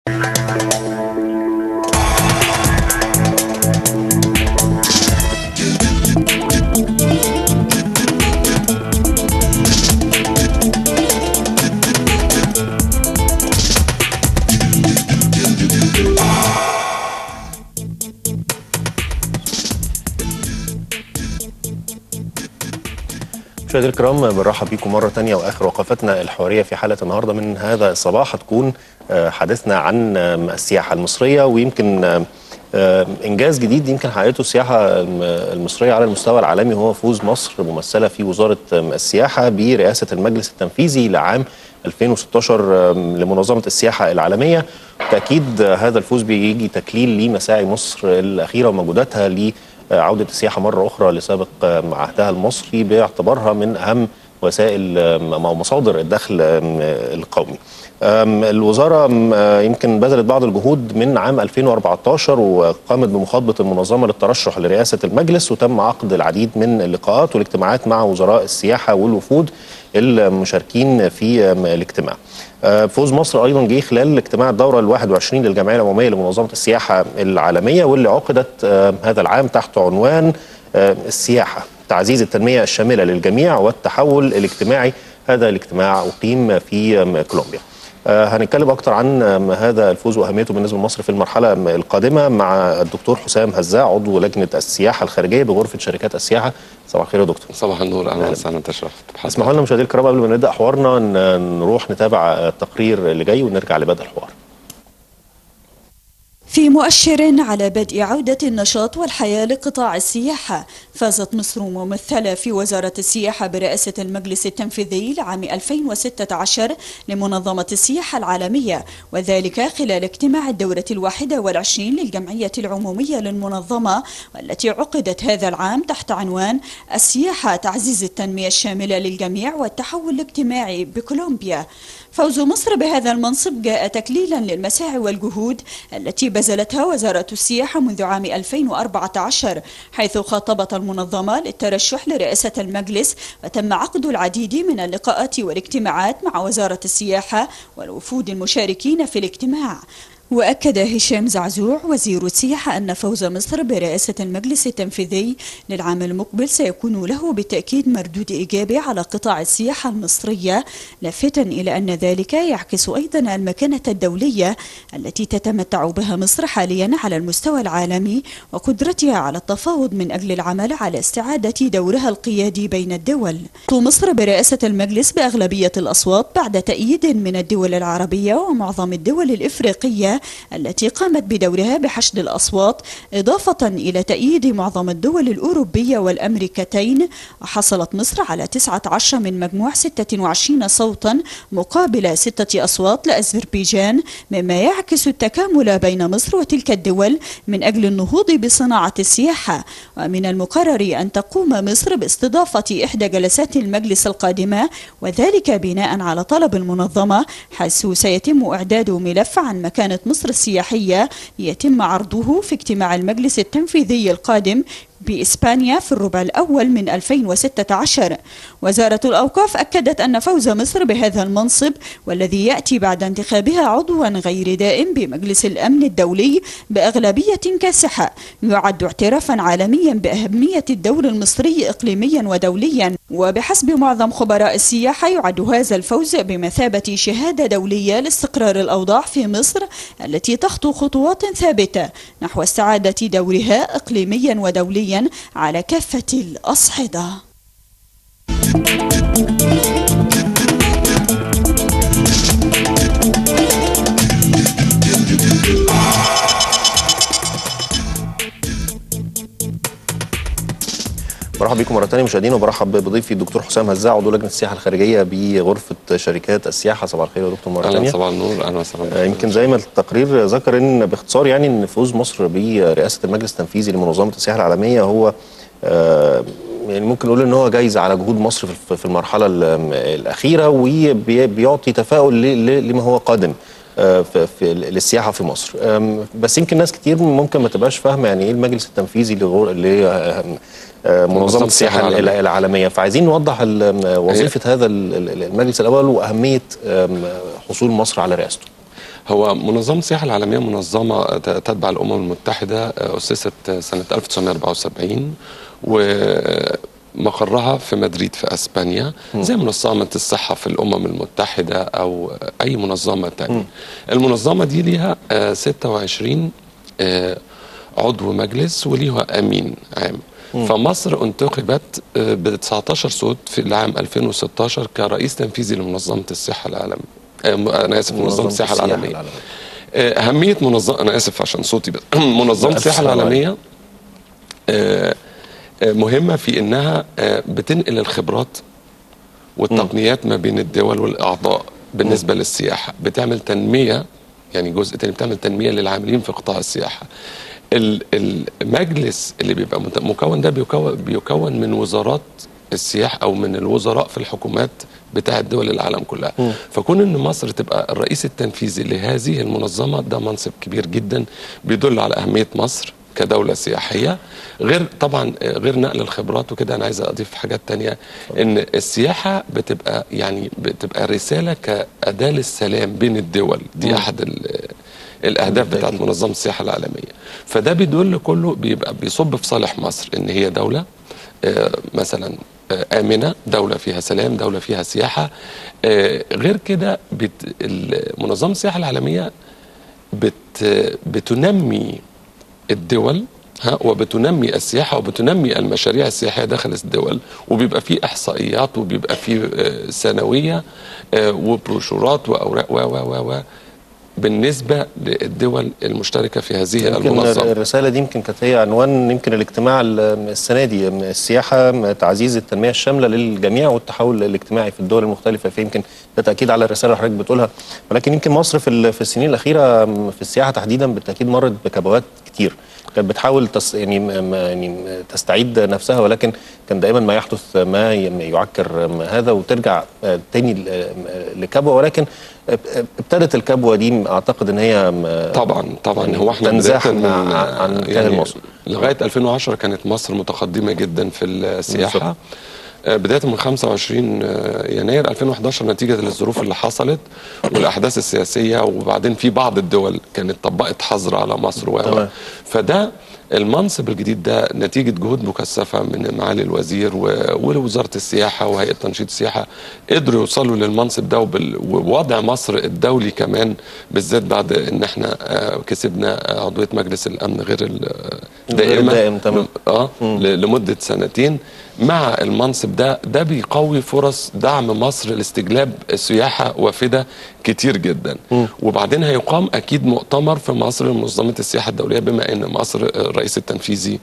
مشاهدينا الكرام بنرحب بكم مرة تانية وآخر وقفتنا الحوارية في حلقة النهاردة من هذا الصباح هتكون آه، حديثنا عن آه، السياحة المصرية ويمكن آه، آه، إنجاز جديد يمكن حققته السياحة الم- المصرية على المستوى العالمي هو فوز مصر ممثلة في وزارة آه، السياحة برئاسة المجلس التنفيذي لعام 2016 آه، لمنظمة السياحة العالمية بالتأكيد آه، هذا الفوز بيجي تكليل لمساعي مصر الأخيرة ومجهوداتها ل عودة السياحة مرة أخرى لسابق آم، عهدها المصري باعتبارها من أهم وسائل آم، أو مصادر الدخل آم، القومي آم، الوزارة آم، آه، يمكن بذلت بعض الجهود من عام 2014 وقامت بمخاطبة المنظمة للترشح لرئاسة المجلس وتم عقد العديد من اللقاءات والاجتماعات مع وزراء السياحة والوفود المشاركين في آم، الاجتماع آه، فوز مصر ايضا جه خلال اجتماع الدوره ال 21 للجمعيه العموميه لمنظمه السياحه العالميه واللي عقدت آه، هذا العام تحت عنوان آه، السياحه تعزيز التنميه الشامله للجميع والتحول الاجتماعي هذا الاجتماع اقيم في آم، كولومبيا آه، هنتكلم اكتر عن آم، هذا الفوز واهميته بالنسبه لمصر في المرحله آم، القادمه مع الدكتور حسام هزاع عضو لجنه السياحه الخارجيه بغرفه شركات السياحه صباح الخير يا دكتور صباح النور اهلا وسهلا تشرف اسمحوا لنا مشاهدينا الكرام قبل ما نبدا حوارنا ن- نروح نتابع التقرير اللي جاي ونرجع لبدء الحوار في مؤشر على بدء عودة النشاط والحياة لقطاع السياحة فازت مصر ممثلة في وزارة السياحة برئاسة المجلس التنفيذي لعام 2016 لمنظمة السياحة العالمية وذلك خلال اجتماع الدورة الواحدة والعشرين للجمعية العمومية للمنظمة والتي عقدت هذا العام تحت عنوان السياحة تعزيز التنمية الشاملة للجميع والتحول الاجتماعي بكولومبيا فوز مصر بهذا المنصب جاء تكليلا للمساعي والجهود التي بذلتها وزارة السياحة منذ عام 2014 حيث خاطبت المنظمة للترشح لرئاسة المجلس وتم عقد العديد من اللقاءات والاجتماعات مع وزارة السياحة والوفود المشاركين في الاجتماع وأكد هشام زعزوع وزير السياحة أن فوز مصر برئاسة المجلس التنفيذي للعام المقبل سيكون له بالتأكيد مردود إيجابي على قطاع السياحة المصرية لافتا إلى أن ذلك يعكس أيضا المكانة الدولية التي تتمتع بها مصر حاليا على المستوى العالمي وقدرتها على التفاوض من أجل العمل على استعادة دورها القيادي بين الدول مصر برئاسة المجلس بأغلبية الأصوات بعد تأييد من الدول العربية ومعظم الدول الإفريقية التي قامت بدورها بحشد الأصوات إضافة إلى تأييد معظم الدول الأوروبية والأمريكتين وحصلت مصر على 19 من مجموع 26 صوتا مقابل ستة أصوات لأذربيجان مما يعكس التكامل بين مصر وتلك الدول من أجل النهوض بصناعة السياحة ومن المقرر أن تقوم مصر باستضافة إحدى جلسات المجلس القادمة وذلك بناء على طلب المنظمة حيث سيتم إعداد ملف عن مكانة مصر السياحية يتم عرضه في اجتماع المجلس التنفيذي القادم بإسبانيا في الربع الأول من 2016 وزارة الأوقاف أكدت أن فوز مصر بهذا المنصب والذي يأتي بعد انتخابها عضوا غير دائم بمجلس الأمن الدولي بأغلبية كاسحة يعد اعترافا عالميا بأهمية الدور المصري إقليميا ودوليا وبحسب معظم خبراء السياحة يعد هذا الفوز بمثابة شهادة دولية لاستقرار الأوضاع في مصر التي تخطو خطوات ثابتة نحو استعادة دورها إقليميا ودوليا على كافة الأصعدة برحب بكم مره ثانيه مشاهدينا وبرحب بضيفي الدكتور حسام هزاع عضو لجنه السياحه الخارجيه بغرفه شركات السياحه صباح الخير يا دكتور مره اهلا ثانيه صباح النور اهلا وسهلا آه، يمكن زي ما التقرير ذكر ان باختصار يعني ان فوز مصر برئاسه المجلس التنفيذي لمنظمه السياحه العالميه هو آه، يعني ممكن نقول ان هو جايزه على جهود مصر في- في المرحله ال- الاخيره وبيعطي تفاؤل ل- ل- لما هو قادم آه، في في للسياحه في مصر آم، بس يمكن ناس كتير ممكن ما تبقاش فاهمه يعني ايه المجلس التنفيذي لغور- ل آه، آه، منظمه السياحه العالمية. العالميه, العالمية. فعايزين نوضح ال- وظيفه هذا ال- ال- المجلس الاول واهميه آم، حصول مصر على رئاسته هو منظمة السياحة العالمية منظمة ت- تتبع الأمم المتحدة آه، أسست سنة 1974 ومقرها في مدريد في أسبانيا زي منظمة الصحة في الأمم المتحدة أو أي منظمة تانية المنظمة دي ليها آه، 26 آه، عضو مجلس وليها أمين عام فمصر انتخبت آه، ب 19 صوت في العام 2016 كرئيس تنفيذي لمنظمة الصحة العالمية آه، م- أنا آسف منظمة السياحة العالمية آه، أهمية منظمة أنا آسف عشان صوتي بس منظمة ألف السياحة سلام العالمية آه، آه، مهمة في إنها آه، بتنقل الخبرات والتقنيات ما بين الدول والأعضاء بالنسبة للسياحة بتعمل تنمية يعني جزء تاني بتعمل تنمية للعاملين في قطاع السياحة ال- المجلس اللي بيبقى مت- مكون ده بيكون, بيكون من وزارات السياحة أو من الوزراء في الحكومات بتاع دول العالم كلها فكون ان مصر تبقى الرئيس التنفيذي لهذه المنظمه ده منصب كبير جدا بيدل على اهميه مصر كدوله سياحيه غير طبعا آه، غير نقل الخبرات وكده انا عايز اضيف حاجات تانية ان السياحه بتبقى يعني بتبقى رساله كاداه للسلام بين الدول دي احد ال- الاهداف بتاعت منظمه السياحه العالميه فده بيدل كله بيبقى بيصب في صالح مصر ان هي دوله آه، مثلا آه، آمنة دولة فيها سلام دولة فيها سياحة آه، غير كده بت- ال- منظمة السياحة العالمية بت بتنمي الدول ها وبتنمي السياحه وبتنمي المشاريع السياحيه داخل الدول وبيبقى في احصائيات وبيبقى في آه، سنويه آه، وبروشورات واوراق و و و و بالنسبه للدول المشتركه في هذه يمكن المنظمه الرساله دي يمكن كانت هي عنوان يمكن الاجتماع ال- السنه دي السياحه تعزيز التنميه الشامله للجميع والتحول الاجتماعي في الدول المختلفه فيمكن ده تاكيد على الرساله اللي حضرتك بتقولها ولكن يمكن مصر في ال- في السنين الاخيره في السياحه تحديدا بالتاكيد مرت بكبوات كتير كانت بتحاول تس يعني م- م- يعني تستعيد نفسها ولكن كان دائما ما يحدث ما ي- يعكر هذا وترجع آه، تاني ل- لكبوه ولكن ابتدت الكبوه دي اعتقد ان هي م- طبعا طبعا يعني هو احنا تنزاح بداية من عن- عن كاهل مصر. لغايه 2010 كانت مصر متقدمه جدا في السياحه آه، بدايه من 25 آه، يناير 2011 نتيجه للظروف اللي حصلت والاحداث السياسيه وبعدين في بعض الدول كانت طبقت حظر على مصر و تمام. فده المنصب الجديد ده نتيجة جهود مكثفة من معالي الوزير و- ووزارة السياحة وهيئة تنشيط السياحة قدروا يوصلوا للمنصب ده وبال- ووضع مصر الدولي كمان بالذات بعد ان احنا آه، كسبنا آه، عضوية مجلس الأمن غير ال- دائما الدائم، تمام. اه ل- لمدة سنتين مع المنصب ده ده بيقوي فرص دعم مصر لاستجلاب سياحة وافدة كتير جدا وبعدين هيقام أكيد مؤتمر في مصر لمنظمة السياحة الدولية بما أن مصر الرئيس التنفيذي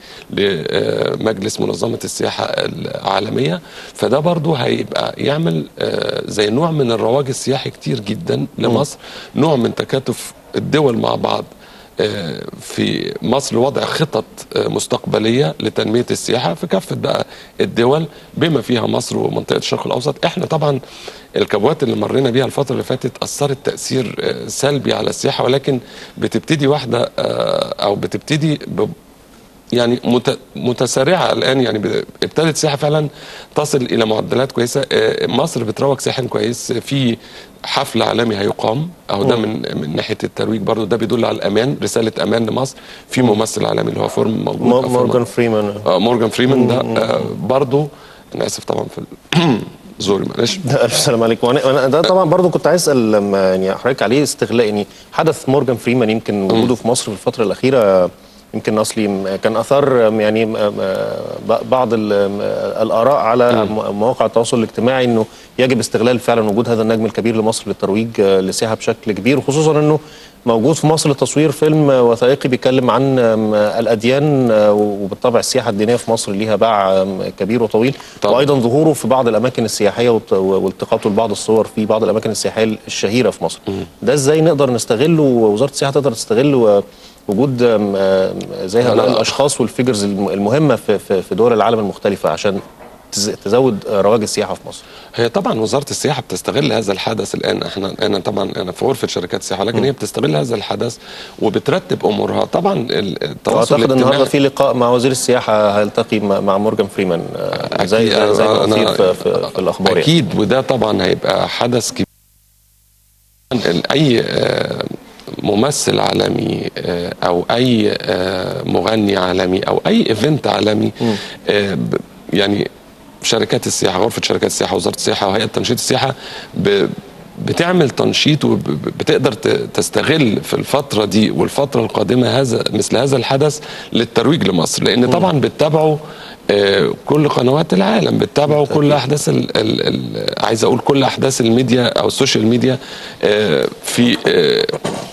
لمجلس منظمة السياحة العالمية فده برضو هيبقى يعمل آه، زي نوع من الرواج السياحي كتير جدا لمصر نوع من تكاتف الدول مع بعض آه، في مصر وضع خطط آه، مستقبليه لتنميه السياحه في كافه بقى الدول بما فيها مصر ومنطقه الشرق الاوسط احنا طبعا الكبوات اللي مرينا بيها الفتره اللي فاتت اثرت تاثير آه، سلبي على السياحه ولكن بتبتدي واحده آه، او بتبتدي ب- يعني مت- متسارعه الان يعني ب- ابتدت السياحه فعلا تصل الى معدلات كويسه آه، مصر بتروج سياحيا كويس في حفل عالمي هيقام اهو ده من من ناحيه الترويج برضو ده بيدل على الامان رساله امان لمصر في ممثل عالمي اللي هو فورم موجود م- أو فورم- مورجان فريمان آه مورجان فريمان ده آه برضو انا اسف طبعا في ال- زوري معلش الف سلام عليكم وانا وأنا ده طبعا برضو كنت عايز اسال لما يعني حضرتك عليه استغلاء يعني حدث مورجان فريمان يمكن وجوده في مصر في الفتره الاخيره يمكن اصلي م- كان اثار يعني م- م- ب- بعض ال- م- الاراء على م- مواقع التواصل الاجتماعي انه يجب استغلال فعلا وجود هذا النجم الكبير لمصر للترويج آه، للسياحه بشكل كبير وخصوصا انه موجود في مصر لتصوير فيلم وثائقي بيتكلم عن آم، الاديان آه، وبالطبع السياحه الدينيه في مصر ليها باع آم، كبير وطويل طبعا. وايضا ظهوره في بعض الاماكن السياحيه والت- والتقاطه لبعض الصور في بعض الاماكن السياحيه الشهيره في مصر ده ازاي نقدر نستغله ووزاره السياحه تقدر تستغل و- وجود آم، آم، زي هؤلاء أنا- الاشخاص والفيجرز الم- المهمه في في في دول العالم المختلفه عشان تز- تزود آه، رواج السياحه في مصر هي طبعا وزاره السياحه بتستغل هذا الحدث الان احنا انا طبعا انا في غرفه شركات السياحه لكن هي بتستغل هذا الحدث وبترتب امورها طبعا ال- التواصل واعتقد النهارده الاجتماعي في لقاء مع وزير السياحه هيلتقي مع مع مورجان فريمان آه، زي أكيد. زي ما أنا- أثير في, في, في الاخبار يعني. اكيد وده طبعا هيبقى حدث كبير ال- اي آه، ممثل عالمي آه، او اي آه، مغني عالمي او اي ايفنت عالمي آه، ب- يعني شركات السياحه غرفه شركات السياحه وزاره السياحه وهيئه تنشيط السياحه ب- بتعمل تنشيط وبتقدر تستغل في الفتره دي والفتره القادمه هذا مثل هذا الحدث للترويج لمصر لان طبعا بتتابعوا آه، كل قنوات العالم بتتابعوا كل احداث ال ال ال عايز اقول كل احداث الميديا او السوشيال ميديا آه، في آه،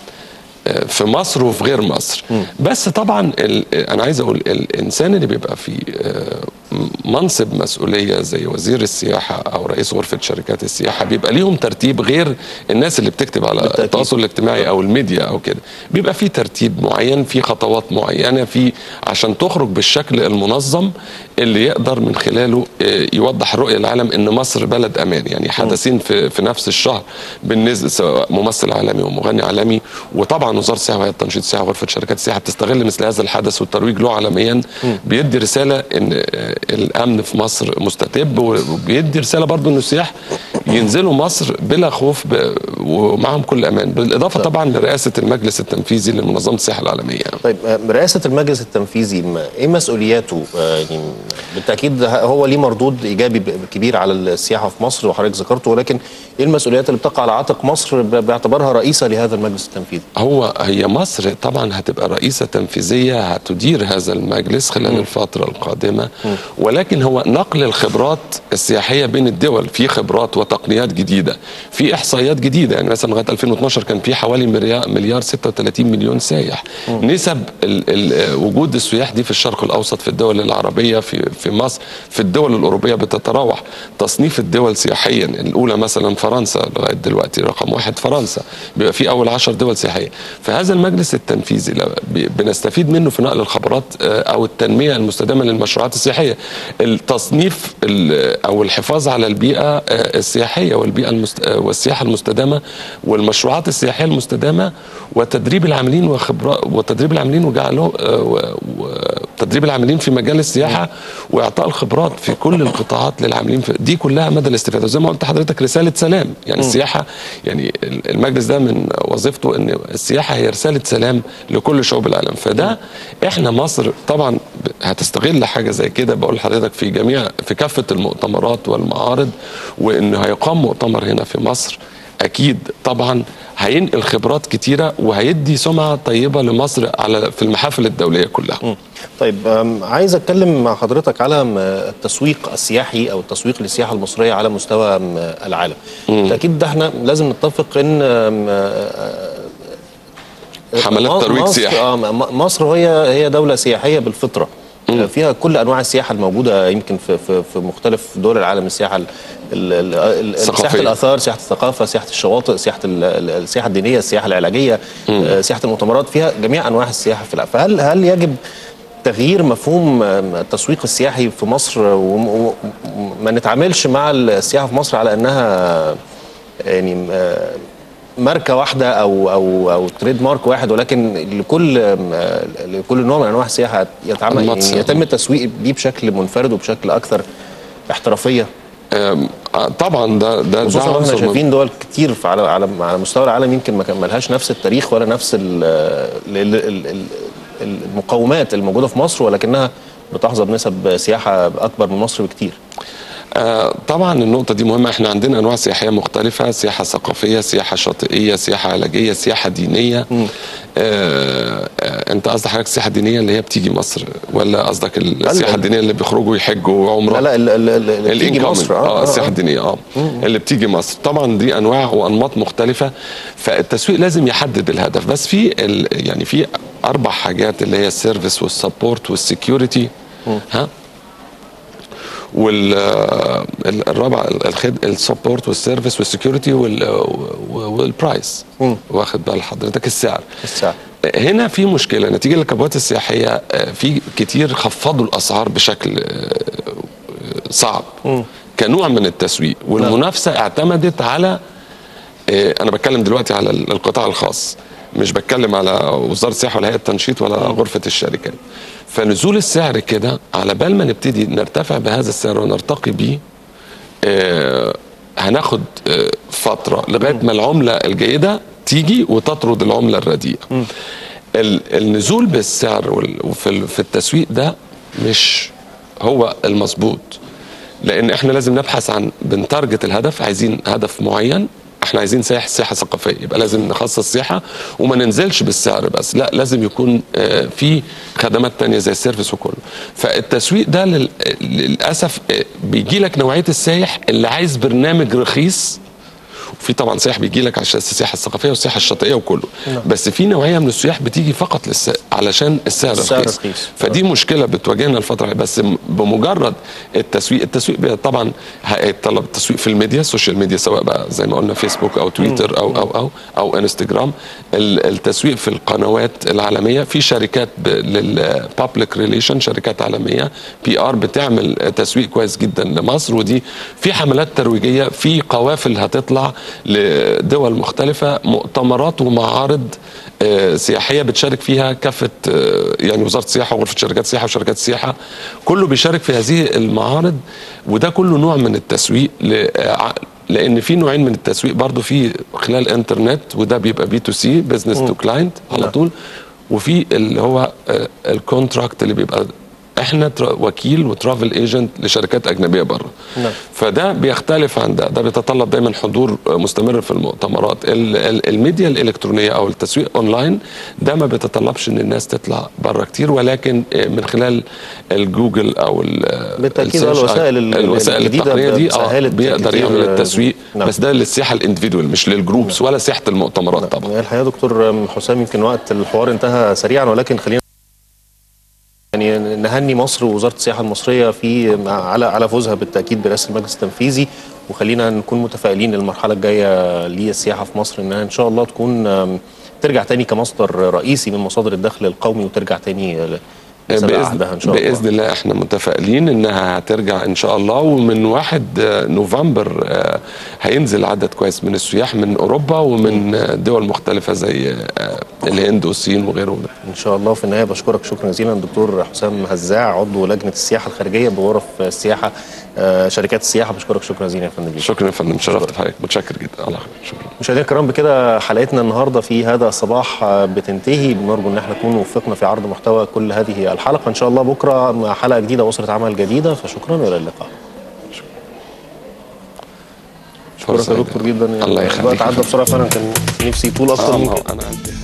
في مصر وفي غير مصر بس طبعا ال- انا عايز اقول الانسان اللي بيبقى في آه، منصب مسؤوليه زي وزير السياحه او رئيس غرفه شركات السياحه بيبقى ليهم ترتيب غير الناس اللي بتكتب على بالتأكيد. التواصل الاجتماعي او الميديا او كده بيبقى في ترتيب معين في خطوات معينه في عشان تخرج بالشكل المنظم اللي يقدر من خلاله آه، يوضح الرؤيه للعالم ان مصر بلد امان يعني حدثين في في نفس الشهر بالنسبه سواء ممثل عالمي ومغني عالمي وطبعا وزاره السياحه وهيئه تنشيط السياحه وغرفه شركات السياحه بتستغل مثل هذا الحدث والترويج له عالميا بيدي رساله ان آه، الامن في مصر مستتب وبيدي رساله برضو ان السياح ينزلوا مصر بلا خوف ب... ومعهم كل امان بالاضافه طبعا لرئاسه المجلس التنفيذي لمنظمه السياحه العالميه طيب آه، رئاسة المجلس التنفيذي ما- ايه مسؤولياته؟ آه، يعني بالتأكيد ه- هو ليه مردود إيجابي ب- كبير على السياحة في مصر وحضرتك ذكرته ولكن ايه المسؤوليات اللي بتقع على عاتق مصر ب- باعتبارها رئيسة لهذا المجلس التنفيذي؟ هو هي مصر طبعا هتبقى رئيسة تنفيذية هتدير هذا المجلس خلال الفترة القادمة ولكن هو نقل الخبرات السياحية بين الدول في خبرات وتقنيات جديدة في إحصائيات جديدة يعني مثلا لغاية 2012 كان في حوالي مليار, مليار 36 مليون سايح نسب ال ال وجود السياح دي في الشرق الأوسط في الدول العربية في, في مصر في الدول الأوروبية بتتراوح تصنيف الدول سياحيا الأولى مثلا فرنسا لغاية دلوقتي رقم واحد فرنسا بيبقى في أول عشر دول سياحية فهذا المجلس التنفيذي لو- ب- بنستفيد منه في نقل الخبرات آه، أو التنمية المستدامة للمشروعات السياحية التصنيف ال- أو الحفاظ على البيئة آه، السياحية والبيئة المست... آه، والسياحة المستدامة والمشروعات السياحية المستدامة وتدريب العاملين وخبرات وتدريب العاملين وجعله آه، و- وتدريب العاملين في مجال السياحة وإعطاء الخبرات في كل القطاعات للعاملين في دي كلها مدى الاستفادة وزي ما قلت لحضرتك رسالة سلام يعني السياحة يعني المجلس ده من وظيفته ان السياحة هي رسالة سلام لكل شعوب العالم فده احنا مصر طبعا هتستغل حاجة زي كده بقول لحضرتك في جميع في كافة المؤتمرات والمعارض وان هيقام مؤتمر هنا في مصر اكيد طبعا هينقل خبرات كتيرة وهيدي سمعة طيبة لمصر على في المحافل الدولية كلها طيب آم، عايز اتكلم مع حضرتك على آم، التسويق السياحي او التسويق للسياحه المصريه على مستوى آم، العالم. بالتاكيد ده احنا لازم نتفق ان آم، آه، حملات م- ترويج مصر سياحي آه م- مصر هي هي دوله سياحيه بالفطره آه، فيها كل انواع السياحه الموجوده يمكن في في, في مختلف دول العالم السياحه ال- ال- ال- ال- سياحه الثقافية. الاثار سياحه الثقافه سياحه الشواطئ سياحه ال- ال- السياحه الدينيه السياحه العلاجيه آه، سياحه المؤتمرات فيها جميع انواع السياحه في الع- فهل هل يجب تغيير مفهوم آم، التسويق السياحي في مصر وما نتعاملش مع السياحه في مصر على انها يعني آه، ماركه واحده او او او تريد مارك واحد ولكن لكل آه، لكل نوع من انواع السياحه يتعامل أنماط يعني يتم التسويق بيه بشكل منفرد وبشكل اكثر احترافيه آم، آه، طبعا ده ده ده خصوصا واحنا عنصر شايفين دول كتير في على على على مستوى العالم يمكن ما كان ملهاش نفس التاريخ ولا نفس ال ال ال ال المقومات الموجوده في مصر ولكنها بتحظى بنسب سياحه اكبر من مصر بكتير آه، طبعا النقطة دي مهمة احنا عندنا انواع سياحية مختلفة سياحة ثقافية سياحة شاطئية سياحة علاجية سياحة دينية آه آه انت قصدك حضرتك السياحة الدينية اللي هي بتيجي مصر ولا قصدك السياحة ال- الدينية اللي بيخرجوا يحجوا عمرة لا لا ال- ال- ال- اللي بتيجي الانكم مصر اه السياحه الدينيه اه اللي بتيجي مصر طبعا دي انواع وانماط مختلفه فالتسويق لازم يحدد الهدف بس في ال يعني في اربع حاجات اللي هي السيرفيس والسبورت والسكيورتي ها والرابع السبورت والسيرفيس والسكيورتي والبرايس واخد بال حضرتك السعر السعر. هنا في مشكله نتيجه للكبوات السياحيه آه، في كتير خفضوا الاسعار بشكل آه، صعب كنوع من التسويق والمنافسه اعتمدت على آه، انا بتكلم دلوقتي على ال- القطاع الخاص مش بتكلم على وزاره السياحه ولا هيئه التنشيط ولا غرفه الشركات فنزول السعر كده على بال ما نبتدي نرتفع بهذا السعر ونرتقي بيه آه، هناخد آه، فتره لغايه ما العمله الجيده تيجي وتطرد العمله الرديئه ال- النزول بالسعر وال- وفي ال- في التسويق ده مش هو المظبوط لان احنا لازم نبحث عن بنتارجت الهدف عايزين هدف معين احنا عايزين سياحه سياحه ثقافيه يبقى لازم نخصص سياحه وما ننزلش بالسعر بس لا لازم يكون آه، في خدمات تانية زي السيرفيس وكله فالتسويق ده لل- للاسف آه، بيجي لك نوعيه السايح اللي عايز برنامج رخيص وفي طبعا سياح بيجي لك عشان السياحه الثقافيه والسياحه الشاطئيه وكله بس في نوعيه من السياح بتيجي فقط للس... علشان السعر, السعر رخيص رخيص. فدي مشكله بتواجهنا الفتره الحالية. بس م- بمجرد التسويق التسويق بي- طبعا هيتطلب التسويق في الميديا السوشيال ميديا سواء بقى زي ما قلنا فيسبوك او تويتر او او او او انستجرام ال- التسويق في القنوات العالميه في شركات للبابليك ريليشن شركات عالميه بي ار بتعمل تسويق كويس جدا لمصر ودي في حملات ترويجيه في قوافل هتطلع لدول مختلفه مؤتمرات ومعارض آه، سياحيه بتشارك فيها كافه آه، يعني وزاره السياحه وغرفه شركات السياحه وشركات السياحه كله بيشارك في هذه المعارض وده كله نوع من التسويق ل- ع- لان في نوعين من التسويق برضو في خلال انترنت وده بيبقى بي تو سي بزنس تو كلاينت على نعم. طول وفي اللي هو الكونتراكت اللي بيبقى احنا ترا- وكيل وترافل ايجنت لشركات اجنبيه بره نعم. فده بيختلف عن ده ده بيتطلب دايما حضور مستمر في المؤتمرات ال- ال- الميديا الالكترونيه او التسويق اونلاين ده ما بيتطلبش ان الناس تطلع بره كتير ولكن من خلال الجوجل او ال- بالتأكيد السيرش- الوسائل ال- الوسائل الجديدة التقنيه دي اه سهلت بيقدر كتير، يعمل آه، التسويق نعم. بس ده للسياحه الاندفيدوال مش للجروبس ولا سياحه المؤتمرات طبعا الحقيقه دكتور حسام يمكن وقت الحوار انتهى سريعا ولكن خلينا يعني نهني مصر ووزاره السياحه المصريه في على على فوزها بالتاكيد برئاسه المجلس التنفيذي وخلينا نكون متفائلين للمرحله الجايه للسياحه في مصر انها ان شاء الله تكون آم، ترجع تاني كمصدر رئيسي من مصادر الدخل القومي وترجع تاني لسبق بإذن, عهدها ان شاء الله بإذن الله احنا متفائلين انها هترجع ان شاء الله ومن واحد آه، نوفمبر آه، هينزل عدد كويس من السياح من اوروبا ومن آه، دول مختلفه زي آه، الهند والصين وغيره ان شاء الله في النهايه بشكرك شكرا جزيلا دكتور حسام هزاع عضو لجنه السياحه الخارجيه بغرف السياحه آه، شركات السياحه بشكرك شكرا جزيلا يا فندم ليك. شكرا يا فندم شرفت بحضرتك متشكر جدا الله يخليك. شكرا مشاهدينا الكرام بكده حلقتنا النهارده في هذا الصباح آه، بتنتهي بنرجو ان احنا نكون وفقنا في عرض محتوى كل هذه الحلقه ان شاء الله بكره مع حلقه جديده واسره عمل جديده فشكرا والى اللقاء شكرا يا دكتور جدا الله يخليك الوقت عدى بسرعه فعلا كان نفسي يطول اكتر آه، من ما هو كده انا